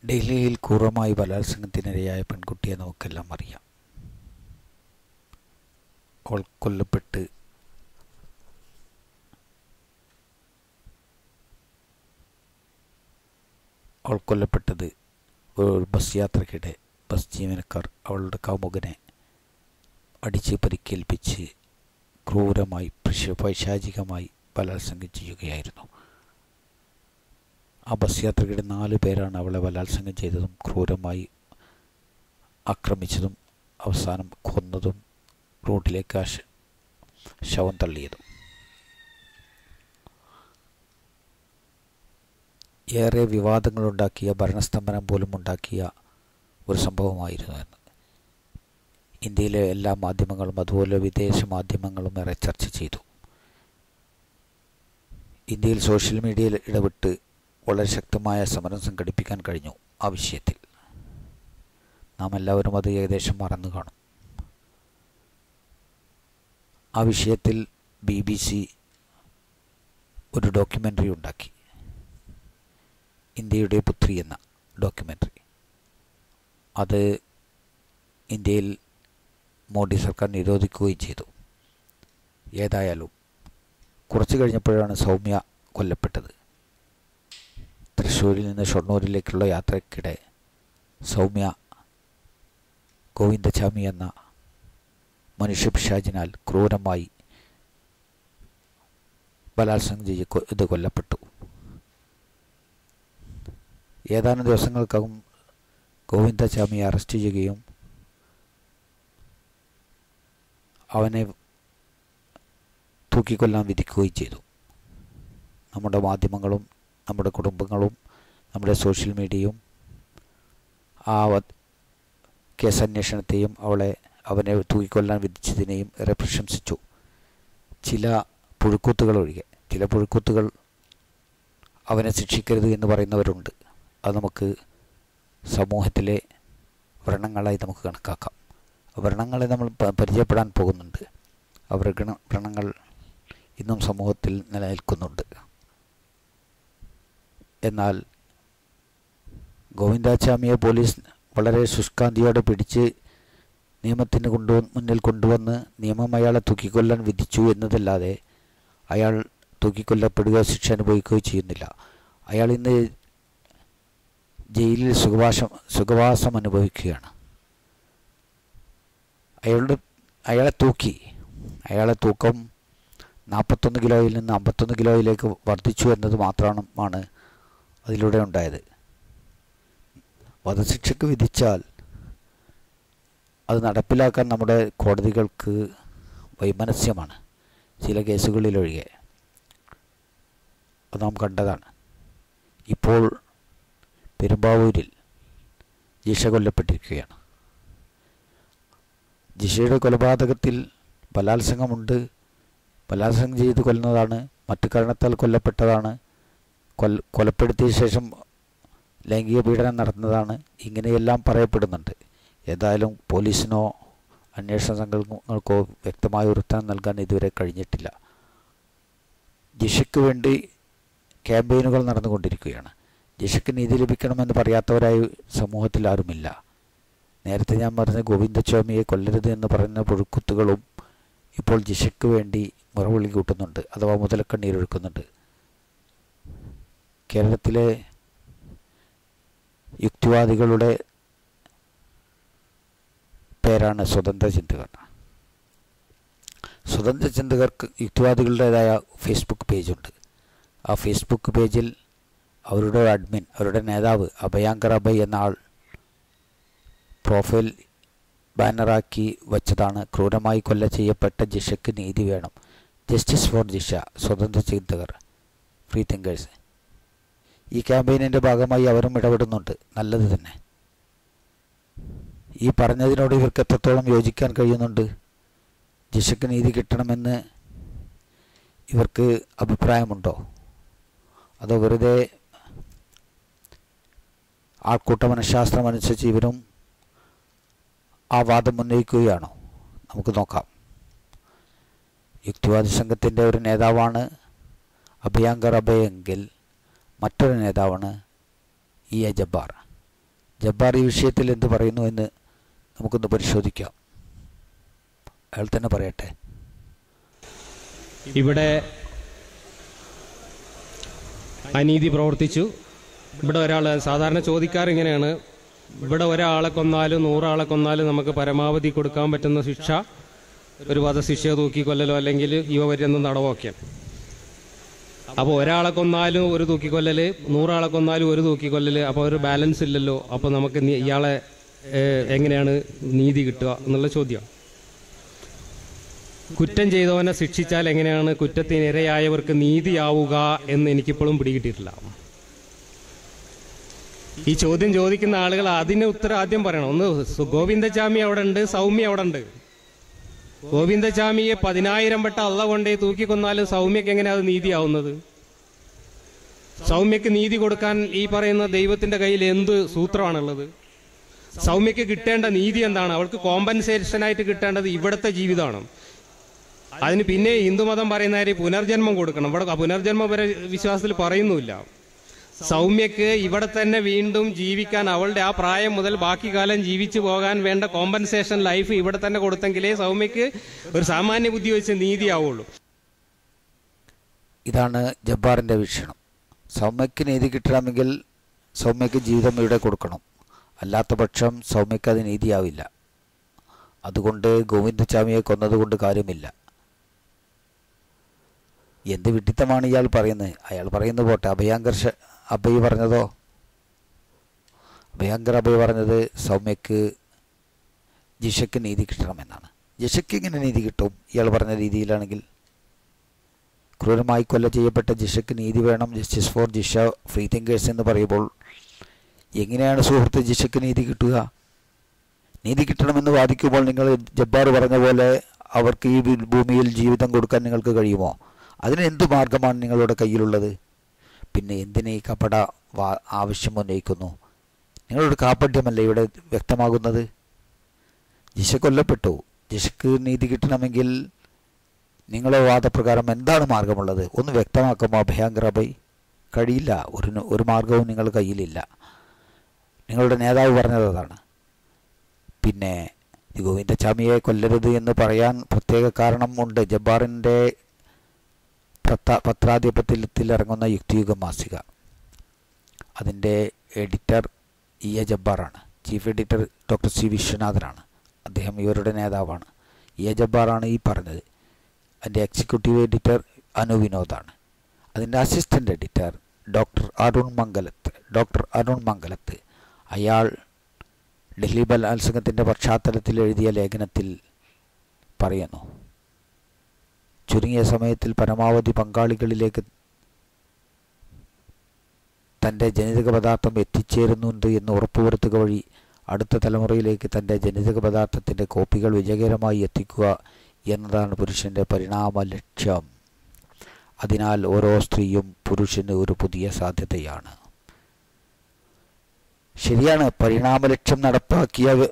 ഡൽഹിയിൽ ക്രൂരമായി ബലാത്സംഗത്തിനിരയായ പെൺകുട്ടിയെ നമുക്കെല്ലാം അറിയാം അവൾ കൊല്ലപ്പെട്ട് അവൾ കൊല്ലപ്പെട്ടത് ഒരു ബസ് യാത്രക്കിടെ ബസ് ജീവനക്കാർ അവളുടെ കാമുകനെ അടിച്ച് പരിക്കേൽപ്പിച്ച് ക്രൂരമായി പൈശാചികമായി ബലാത്സംഗം ചെയ്യുകയായിരുന്നു ആ ബസ് യാത്രക്കിടെ നാല് പേരാണ് അവളെ ബലാത്സംഗം ചെയ്തതും ക്രൂരമായി ആക്രമിച്ചതും അവസാനം കൊന്നതും റോഡിലേക്ക് ആ ശവം തള്ളിയതും ഏറെ വിവാദങ്ങളുണ്ടാക്കിയ ഭരണസ്തംഭനം പോലും ഉണ്ടാക്കിയ ഒരു സംഭവമായിരുന്നു എന്ന് ഇന്ത്യയിലെ എല്ലാ മാധ്യമങ്ങളും അതുപോലെ വിദേശ മാധ്യമങ്ങളും ഏറെ ചർച്ച ചെയ്തു ഇന്ത്യയിൽ സോഷ്യൽ മീഡിയയിൽ ഇടപെട്ട് വളരെ ശക്തമായ സമരം സംഘടിപ്പിക്കാൻ കഴിഞ്ഞു ആ വിഷയത്തിൽ നാം എല്ലാവരും അത് ഏകദേശം മറന്നു കാണും ആ വിഷയത്തിൽ ബി ബി സി ഒരു ഡോക്യുമെൻ്ററി ഉണ്ടാക്കി ഇന്ത്യയുടെ പുത്രി എന്ന ഡോക്യുമെൻ്ററി അത് ഇന്ത്യയിൽ മോഡി സർക്കാർ നിരോധിക്കുകയും ചെയ്തു ഏതായാലും കുറച്ച് കഴിഞ്ഞപ്പോഴാണ് സൗമ്യ കൊല്ലപ്പെട്ടത് തൃശ്ശൂരിൽ നിന്ന് ഷൊർണൂരിലേക്കുള്ള യാത്രയ്ക്കിടെ സൗമ്യ ഗോവിന്ദചാമി എന്ന മനുഷ്യപിശാചിനാൽ ക്രൂരമായി ബലാത്സംഗം ചെയ്ത് ഇത് കൊല്ലപ്പെട്ടു ഏതാനും ദിവസങ്ങൾക്കകം ഗോവിന്ദചാമിയെ അറസ്റ്റ് ചെയ്യുകയും അവനെ തൂക്കിക്കൊല്ലാൻ വിധിക്കുകയും ചെയ്തു നമ്മുടെ മാധ്യമങ്ങളും നമ്മുടെ കുടുംബങ്ങളും നമ്മുടെ സോഷ്യൽ മീഡിയയും ആ കേസന്വേഷണത്തെയും അവളെ അവനെ തൂക്കിക്കൊല്ലാൻ വിധിച്ചതിനെയും ഏറെ പ്രശംസിച്ചു ചില പുഴുക്കൂത്തുകൾ ഒഴികെ ചില പുഴുക്കൂത്തുകൾ അവനെ ശിക്ഷിക്കരുത് എന്ന് പറയുന്നവരുണ്ട് അത് നമുക്ക് സമൂഹത്തിലെ വ്രണങ്ങളായി നമുക്ക് കണക്കാക്കാം വ്രണങ്ങളെ നമ്മൾ പരിചയപ്പെടാൻ പോകുന്നുണ്ട് ആ വ്രണ വ്രണങ്ങൾ ഇന്നും സമൂഹത്തിൽ നിലനിൽക്കുന്നുണ്ട് എന്നാൽ ഗോവിന്ദാചാമിയെ പോലീസ് വളരെ ശുഷ്കാന്തിയോടെ പിടിച്ച് നിയമത്തിന് കൊണ്ടു മുന്നിൽ കൊണ്ടുവന്ന് നിയമം അയാളെ തൂക്കിക്കൊല്ലാൻ വിധിച്ചു എന്നതല്ലാതെ അയാൾ തൂക്കിക്കൊല്ലപ്പെടുകയോ ശിക്ഷ അനുഭവിക്കുകയോ ചെയ്യുന്നില്ല അയാൾ ഇന്ന് ജയിലിൽ സുഖവാസം സുഖവാസം അനുഭവിക്കുകയാണ് അയാളുടെ അയാളെ തൂക്കി അയാളെ തൂക്കം നാൽപ്പത്തൊന്ന് കിലോയിൽ നിന്ന് അമ്പത്തൊന്ന് കിലോയിലേക്ക് വർദ്ധിച്ചു എന്നത് മാത്രമാണ് അതിലൂടെ ഉണ്ടായത് വധശിക്ഷയ്ക്ക് വിധിച്ചാൽ അത് നടപ്പിലാക്കാൻ നമ്മുടെ കോടതികൾക്ക് വൈമനസ്യമാണ് ചില കേസുകളിലൊഴികെ അത് നാം കണ്ടതാണ് ഇപ്പോൾ പെരുമ്പാവൂരിൽ ജിഷ കൊല്ലപ്പെട്ടിരിക്കുകയാണ് ജിഷയുടെ കൊലപാതകത്തിൽ ബലാത്സംഗമുണ്ട് ബലാത്സംഗം ചെയ്ത് കൊല്ലുന്നതാണ് മറ്റു കാരണത്താൽ കൊല്ലപ്പെട്ടതാണ് കൊൽ കൊലപ്പെടുത്തിയ ശേഷം ലൈംഗിക പീഡനം നടന്നതാണ് ഇങ്ങനെയെല്ലാം പറയപ്പെടുന്നുണ്ട് ഏതായാലും പോലീസിനോ അന്വേഷണ സംഘങ്ങൾക്കോ വ്യക്തമായ ഒരു ഉത്തരം നൽകാൻ ഇതുവരെ കഴിഞ്ഞിട്ടില്ല ജിഷയ്ക്ക് വേണ്ടി ക്യാമ്പയിനുകൾ നടന്നുകൊണ്ടിരിക്കുകയാണ് ജിഷയ്ക്ക് നീതി ലഭിക്കണമെന്ന് പറയാത്തവരായി സമൂഹത്തിൽ ആരുമില്ല നേരത്തെ ഞാൻ പറഞ്ഞ ഗോവിന്ദസ്വാമിയെ കൊല്ലരുത് എന്ന് പറയുന്ന പുഴുക്കുത്തുകളും ഇപ്പോൾ ജിഷയ്ക്ക് വേണ്ടി മുറവിളി കൂട്ടുന്നുണ്ട് അഥവാ മുതലക്കണ്ണീരൊഴുക്കുന്നുണ്ട് കേരളത്തിലെ യുക്തിവാദികളുടെ പേരാണ് സ്വതന്ത്ര ചിന്തകർ സ്വതന്ത്ര ചിന്തകർക്ക് യുക്തിവാദികളുടേതായ ഫേസ്ബുക്ക് പേജുണ്ട് ആ ഫേസ്ബുക്ക് പേജിൽ അവരുടെ അഡ്മിൻ അവരുടെ നേതാവ് അഭയാങ്കർ അഭയ് എന്ന ആൾ പ്രൊഫൈൽ ബാനറാക്കി വച്ചതാണ് ക്രൂരമായി കൊല്ല ചെയ്യപ്പെട്ട ജിഷയ്ക്ക് നീതി വേണം ജസ്റ്റിസ് ഫോർ ജിഷ സ്വതന്ത്ര ചിന്തകർ ഫ്രീ തിങ്കേഴ്സ് ഈ ക്യാമ്പയിനിൻ്റെ ഭാഗമായി അവരും ഇടപെടുന്നുണ്ട് നല്ലത് തന്നെ ഈ പറഞ്ഞതിനോട് ഇവർക്ക് എത്രത്തോളം യോജിക്കാൻ കഴിയുന്നുണ്ട് ജിഷയ്ക്ക് നീതി കിട്ടണമെന്ന് ഇവർക്ക് അഭിപ്രായമുണ്ടോ അതോ വെറുതെ ആൾക്കൂട്ട മനഃശാസ്ത്രം അനുസരിച്ച് ഇവരും ആ വാദം ഉന്നയിക്കുകയാണോ നമുക്ക് നോക്കാം യുക്തിവാദി സംഘത്തിൻ്റെ ഒരു നേതാവാണ് അഭയാങ്കർ അഭയെങ്കിൽ മറ്റൊരു നേതാവാണ് ഇ എ ജബ്ബാർ ജബ്ബാർ ഈ വിഷയത്തിൽ എന്ത് പറയുന്നു എന്ന് നമുക്കൊന്ന് പരിശോധിക്കാം അയാൾ തന്നെ പറയട്ടെ ഇവിടെ അനീതി പ്രവർത്തിച്ചു ഇവിടെ ഒരാൾ സാധാരണ ചോദിക്കാറ് ഇങ്ങനെയാണ് ഇവിടെ ഒരാളെ കൊന്നാലും നൂറാളെ കൊന്നാലും നമുക്ക് പരമാവധി കൊടുക്കാൻ പറ്റുന്ന ശിക്ഷ ഒരു വധശിക്ഷ തൂക്കിക്കൊല്ലലോ അല്ലെങ്കിൽ യുവപര്യന്തം തടവൊക്കെയാണ് അപ്പോൾ ഒരാളെ കൊന്നാലും ഒരു തൂക്കിക്കൊല്ലല് നൂറാളെ കൊന്നാലും ഒരു തൂക്കിക്കൊല്ലല് അപ്പോൾ ഒരു ബാലൻസ് ഇല്ലല്ലോ അപ്പോൾ നമുക്ക് നീ- ഇയാളെ ഏഹ്, എങ്ങനെയാണ് നീതി കിട്ടുക എന്നുള്ള ചോദ്യം കുറ്റം ചെയ്തവനെ ശിക്ഷിച്ചാൽ എങ്ങനെയാണ് കുറ്റത്തിനിരയായവർക്ക് നീതിയാവുക എന്ന് എനിക്കിപ്പോഴും പിടികിട്ടിയിട്ടില്ല ഈ ചോദ്യം ചോദിക്കുന്ന ആളുകൾ അതിന് ഉത്തരം ആദ്യം പറയണം ഒന്ന് സു- ഗോവിന്ദചാമി അവിടെ ഉണ്ട് സൗമ്യ അവിടെ ഉണ്ട് ഗോവിന്ദചാമിയെ പതിനായിരം വട്ടം അള്ള കൊണ്ടേ തൂക്കിക്കൊന്നാലും സൗമ്യക്ക് എങ്ങനെ അത് നീതിയാവുന്നത് സൗമ്യക്ക് നീതി കൊടുക്കാൻ ഈ പറയുന്ന ദൈവത്തിന്റെ കയ്യിൽ എന്ത് സൂത്രമാണുള്ളത് സൗമ്യക്ക് കിട്ടേണ്ട നീതി എന്താണ് അവൾക്ക് കോമ്പൻസേഷൻ ആയിട്ട് കിട്ടേണ്ടത് ഇവിടുത്തെ ജീവിതമാണ് അതിന് പിന്നെ ഹിന്ദുമതം പറയുന്ന കാര്യം പുനർജന്മം കൊടുക്കണം ഇവിടെ പുനർജന്മ വരെ വിശ്വാസത്തിൽ പറയുന്നുമില്ല സൗമ്യക്ക് ഇവിടെ തന്നെ വീണ്ടും ജീവിക്കാൻ അവളുടെ ആ പ്രായം മുതൽ ബാക്കി കാലം ജീവിച്ചു പോകാൻ വേണ്ട കോമ്പൻസേഷൻ ലൈഫ് ഇവിടെ തന്നെ കൊടുത്തെങ്കിലേ സൗമ്യക്ക് ഒരു സാമാന്യ ബുദ്ധി വെച്ച് നീതിയാവുള്ളൂ ഇതാണ് ജബ്ബാറിൻ്റെ വീക്ഷണം സൗമ്യക്ക് നീതി കിട്ടണമെങ്കിൽ സൗമ്യക്ക് ജീവിതം ഇവിടെ കൊടുക്കണം അല്ലാത്ത പക്ഷം സൗമ്യക്ക് അത് നീതിയാവില്ല അതുകൊണ്ട് ഗോവിന്ദസ്വാമിയെ കൊന്നതുകൊണ്ട് കാര്യമില്ല എന്ത് വിഡിത്തമാണ് ഇയാൾ പറയുന്നത് അയാൾ പറയുന്നത് പോട്ടെ അഭയാങ്കർ ശ- അഭയ് പറഞ്ഞതോ അഭയാങ്കർ അഭയ് പറഞ്ഞത് സൗമ്യക്ക് ജിഷയ്ക്ക് നീതി കിട്ടണമെന്നാണ് ജിഷയ്ക്ക് എങ്ങനെ നീതി കിട്ടും ഇയാൾ പറഞ്ഞ രീതിയിലാണെങ്കിൽ ക്രൂരമായി കൊല ചെയ്യപ്പെട്ട ജിഷയ്ക്ക് നീതി വേണം justice for Jisha free thinkers എന്ന് പറയുമ്പോൾ എങ്ങനെയാണ് സുഹൃത്ത് ജിഷയ്ക്ക് നീതി കിട്ടുക നീതി കിട്ടണമെന്ന് വാദിക്കുമ്പോൾ നിങ്ങൾ ജബ്ബാർ പറഞ്ഞ പോലെ അവർക്ക് ഈ ഭൂ- ഭൂമിയിൽ ജീവിതം കൊടുക്കാൻ നിങ്ങൾക്ക് കഴിയുമോ അതിന് എന്ത് മാർഗമാണ് നിങ്ങളുടെ കയ്യിലുള്ളത് പിന്നെ എന്തിന് ഈ കപട വാ ആവശ്യം ഉന്നയിക്കുന്നു നിങ്ങളുടെ കാപ്പട്യമല്ലേ ഇവിടെ വ്യക്തമാകുന്നത് ജിഷ കൊല്ലപ്പെട്ടു ജിഷയ്ക്ക് നീതി കിട്ടണമെങ്കിൽ നിങ്ങളെ വാദപ്രകാരം എന്താണ് മാർഗമുള്ളത് ഒന്ന് വ്യക്തമാക്കുമോ അഭയാങ്കർ അഭയ് കഴിയില്ല ഒരു ന- ഒരു മാർഗവും നിങ്ങളുടെ കയ്യിലില്ല നിങ്ങളുടെ നേതാവ് പറഞ്ഞത് അതാണ് പിന്നെ ഈ ഗോവിന്ദചാമിയെ കൊല്ലരുത് എന്ന് പറയാൻ പ്രത്യേക കാരണം ഉണ്ട് ജബ്ബാറിൻ്റെ പ്രത്ത പത്രാധിപത്യത്തിൽ ഇറങ്ങുന്ന യുക്തിയുഗ മാസിക അതിൻ്റെ എഡിറ്റർ ഇ എ ജബ്ബാറാണ് ചീഫ് എഡിറ്റർ ഡോക്ടർ സി വിശ്വനാഥനാണ് അദ്ദേഹം ഇവരുടെ നേതാവാണ് ഇ എ ജബ്ബാറാണ് ഈ പറഞ്ഞത് അതിൻ്റെ എക്സിക്യൂട്ടീവ് എഡിറ്റർ അനു വിനോദാണ് അതിൻ്റെ assistant editor doctor Arun Mangalath doctor Arun Mangalath അയാൾ ഡൽഹി ബലാത്സംഗത്തിൻ്റെ പശ്ചാത്തലത്തിൽ എഴുതിയ ലേഖനത്തിൽ പറയുന്നു ചുരുങ്ങിയ സമയത്തിൽ പരമാവധി പങ്കാളികളിലേക്ക് തൻ്റെ ജനിതക പദാർത്ഥം എത്തിച്ചേരുന്നുണ്ട് എന്ന് ഉറപ്പുവരുത്തുക വഴി അടുത്ത തലമുറയിലേക്ക് തൻ്റെ ജനിതക പദാർത്ഥത്തിൻ്റെ കോപ്പികൾ വിജയകരമായി എത്തിക്കുക എന്നതാണ് പുരുഷൻ്റെ പരിണാമ ലക്ഷ്യം അതിനാൽ ഓരോ സ്ത്രീയും പുരുഷന് ഒരു പുതിയ സാധ്യതയാണ് ശരിയാണ് പരിണാമ ലക്ഷ്യം നടപ്പാക്കിയ വ-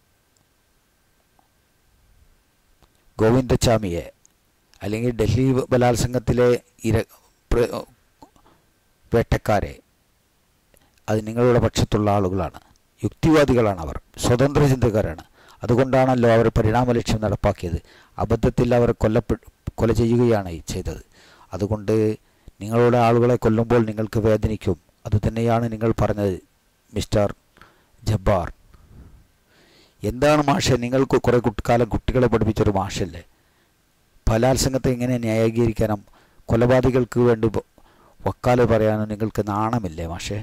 ഗോവിന്ദചാമിയെ അല്ലെങ്കിൽ ഡൽഹി ബലാത്സംഗത്തിലെ ഇര പ്ര- വേട്ടക്കാരെ അത് നിങ്ങളുടെ പക്ഷത്തുള്ള ആളുകളാണ് യുക്തിവാദികളാണ് അവർ സ്വതന്ത്ര ചിന്തക്കാരാണ് അതുകൊണ്ടാണല്ലോ അവർ പരിണാമ ലക്ഷ്യം നടപ്പാക്കിയത് അബദ്ധത്തിൽ അവർ കൊല്ലപ്പെ കൊല ചെയ്യുകയാണ് ഈ ചെയ്തത് അതുകൊണ്ട് നിങ്ങളുടെ ആളുകളെ കൊല്ലുമ്പോൾ നിങ്ങൾക്ക് വേദനിക്കും അത് തന്നെയാണ് നിങ്ങൾ പറഞ്ഞത് മിസ്റ്റർ ജബ്ബാർ എന്താണ് മാഷെ നിങ്ങൾക്ക് കുറേ കുട്ടിക്കാലം കുട്ടികളെ പഠിപ്പിച്ചൊരു മാഷല്ലേ ബലാത്സംഗത്തെ എങ്ങനെ ന്യായീകരിക്കാനും കൊലപാതകൾക്ക് വേണ്ടി വ- വക്കാല് പറയാനും നിങ്ങൾക്ക് നാണമില്ലേ മാഷേ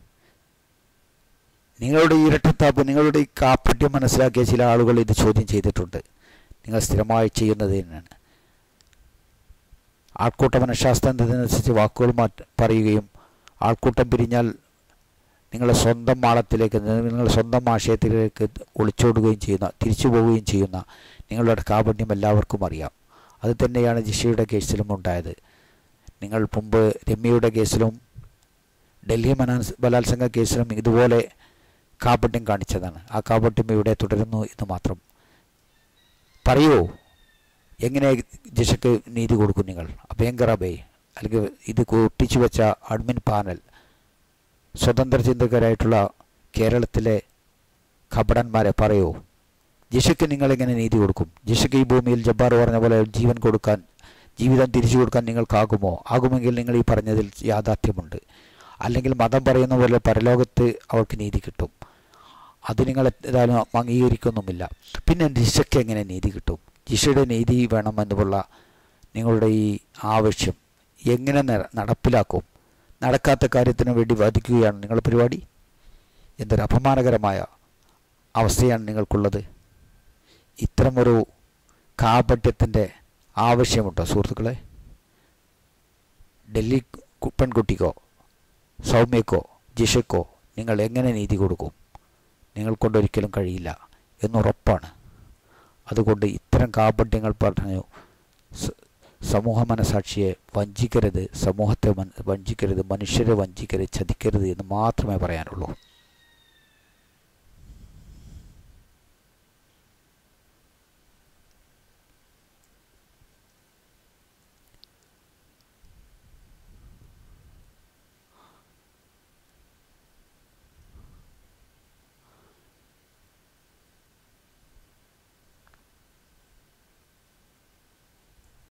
നിങ്ങളുടെ ഈ ഇരട്ടത്താപ്പ് നിങ്ങളുടെ ഈ കാപ്പട്യം മനസ്സിലാക്കിയ ചില ആളുകൾ ഇത് ചോദ്യം ചെയ്തിട്ടുണ്ട് നിങ്ങൾ സ്ഥിരമായി ചെയ്യുന്നത് തന്നെയാണ് ആൾക്കൂട്ട മനഃശാസ്ത്രത്തിനനുസരിച്ച് വാക്കുകൾ മാറ്റ പറയുകയും ആൾക്കൂട്ടം പിരിഞ്ഞാൽ നിങ്ങളെ സ്വന്തം മാളത്തിലേക്ക് നിങ്ങളുടെ സ്വന്തം ആശയത്തിലേക്ക് ഒളിച്ചോടുകയും ചെയ്യുന്ന തിരിച്ചു പോവുകയും ചെയ്യുന്ന നിങ്ങളുടെ കാപട്യം എല്ലാവർക്കും അറിയാം അത് തന്നെയാണ് ജിഷയുടെ കേസിലും ഉണ്ടായത് നിങ്ങൾ മുമ്പ് രമ്യയുടെ കേസിലും ഡൽഹി മനാസ് ബലാത്സംഗ കേസിലും ഇതുപോലെ കാപട്യം കാണിച്ചതാണ് ആ കാപട്യം ഇവിടെ തുടരുന്നു എന്ന് മാത്രം പറയൂ എങ്ങനെ ജിഷയ്ക്ക് നീതി കൊടുക്കും നിങ്ങൾ അഭയങ്കർ അബേ അല്ലെങ്കിൽ ഇത് ഒട്ടിച്ചു വെച്ച അഡ്മിൻ പാനൽ സ്വതന്ത്ര ചിന്തകരായിട്ടുള്ള കേരളത്തിലെ കപടന്മാരെ പറയൂ ജിഷയ്ക്ക് നിങ്ങളെങ്ങനെ നീതി കൊടുക്കും ജിഷയ്ക്ക് ഈ ഭൂമിയിൽ ജബ്ബാർ പറഞ്ഞ പോലെ ജീവൻ കൊടുക്കാൻ ജീവിതം തിരിച്ചു കൊടുക്കാൻ നിങ്ങൾക്കാകുമോ ആകുമെങ്കിൽ നിങ്ങൾ ഈ പറഞ്ഞതിൽ യാഥാർത്ഥ്യമുണ്ട് അല്ലെങ്കിൽ മതം പറയുന്ന പോലെ പരലോകത്ത് അവൾക്ക് നീതി കിട്ടും അത് നിങ്ങൾ ഏതായാലും അംഗീകരിക്കൊന്നുമില്ല പിന്നെ ജിഷയ്ക്ക് എങ്ങനെ നീതി കിട്ടും ജിഷയുടെ നീതി വേണമെന്നുള്ള നിങ്ങളുടെ ഈ ആവശ്യം എങ്ങനെ ന- നടപ്പിലാക്കും നടക്കാത്ത കാര്യത്തിന് വേണ്ടി വാദിക്കുകയാണ് നിങ്ങളുടെ പരിപാടി എന്തൊരു അപമാനകരമായ അവസ്ഥയാണ് നിങ്ങൾക്കുള്ളത് ഇത്തരമൊരു കാപട്യത്തിൻ്റെ ആവശ്യമുണ്ടോ സുഹൃത്തുക്കളെ ഡൽഹി കു- പെൺകുട്ടിക്കോ സൗമ്യക്കോ ജിഷയ്ക്കോ നിങ്ങൾ എങ്ങനെ നീതി കൊടുക്കും നിങ്ങൾ കൊണ്ടൊരിക്കലും കഴിയില്ല എന്നുറപ്പാണ് അതുകൊണ്ട് ഇത്തരം കാപട്യങ്ങൾ പറഞ്ഞു സ- സമൂഹ മനസാക്ഷിയെ വഞ്ചിക്കരുത് സമൂഹത്തെ മൻ- വഞ്ചിക്കരുത് മനുഷ്യരെ വഞ്ചിക്കരുത് ചതിക്കരുത് എന്ന് മാത്രമേ പറയാനുള്ളൂ